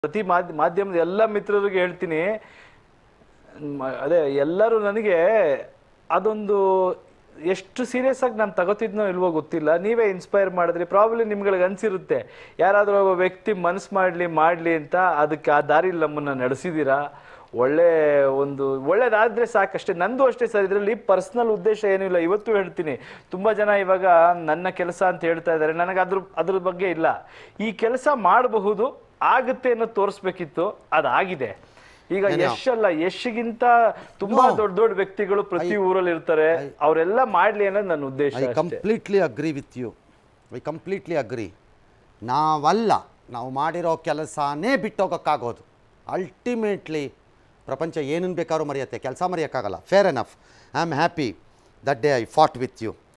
ಪ್ರತಿ ಮಾಧ್ಯ ಮಾಧ್ಯಮದ ಎಲ್ಲ ಮಿತ್ರರಿಗೆ ಹೇಳ್ತೀನಿ ಮ- ಅದೇ ಎಲ್ಲರೂ ನನಗೆ ಅದೊಂದು ಎಷ್ಟು ಸೀರಿಯಸ್ ಆಗಿ ನಾನು ತಗೋತಿದ್ನೋ ಇಲ್ವೋ ಗೊತ್ತಿಲ್ಲ ನೀವೇ ಇನ್ಸ್ಪೈರ್ ಮಾಡಿದ್ರಿ ಪ್ರಾಬ್ಲಿ ನಿಮ್ಗಳಿಗೆ ಅನ್ಸಿರುತ್ತೆ ಯಾರಾದರೂ ಒಬ್ಬ ವ್ಯಕ್ತಿ ಮನಸ್ಸು ಮಾಡಲಿ ಮಾಡಲಿ ಅಂತ ಅದಕ್ಕೆ ಆ ದಾರಿಲಿ ನಮ್ಮನ್ನ ನಡೆಸಿದ್ದೀರಾ ಒಳ್ಳೆ ಒಂದು ಒಳ್ಳೇದಾದ್ರೆ ಸಾಕಷ್ಟೇ ನಂದು ಅಷ್ಟೇ ಸರ್ ಇದರಲ್ಲಿ ಪರ್ಸನಲ್ ಉದ್ದೇಶ ಏನೂ ಇಲ್ಲ ಇವತ್ತು ಹೇಳ್ತೀನಿ ತುಂಬಾ ಜನ ಇವಾಗ ನನ್ನ ಕೆಲಸ ಅಂತ ಹೇಳ್ತಾ ಇದ್ದಾರೆ ನನಗೆ ಅದ್ರ ಅದ್ರ ಬಗ್ಗೆ ಇಲ್ಲ ಈ ಕೆಲಸ ಮಾಡಬಹುದು ಆಗುತ್ತೆ ಅನ್ನೋ ತೋರಿಸ್ಬೇಕಿತ್ತು ಅದಾಗಿದೆ ಈಗ ಯಶ್ ಅಲ್ಲ ಯಶ್ಗಿಂತ ತುಂಬಾ ದೊಡ್ಡ ದೊಡ್ಡ ವ್ಯಕ್ತಿಗಳು ಪ್ರತಿ ಊರಲ್ಲಿ ಇರ್ತಾರೆ ಅವರೆಲ್ಲ ಮಾಡ್ಲಿ ಅನ್ನೋದು ನನ್ನ ಉದ್ದೇಶ ಐ ಅಷ್ಟೇ completely agree with you I completely agree ನಾವಲ್ಲ ನಾವು ಮಾಡಿರೋ ಕೆಲಸನೇ ಬಿಟ್ಟೋಗೋಕ್ಕಾಗೋದು ಅಲ್ಟಿಮೇಟ್ಲಿ ಪ್ರಪಂಚ ಏನನ್ನು ಬೇಕಾದ್ರೂ ಮರೆಯುತ್ತೆ ಕೆಲಸ ಮರೆಯೋಕ್ಕಾಗಲ್ಲ fair enough I am happy that day I fought with you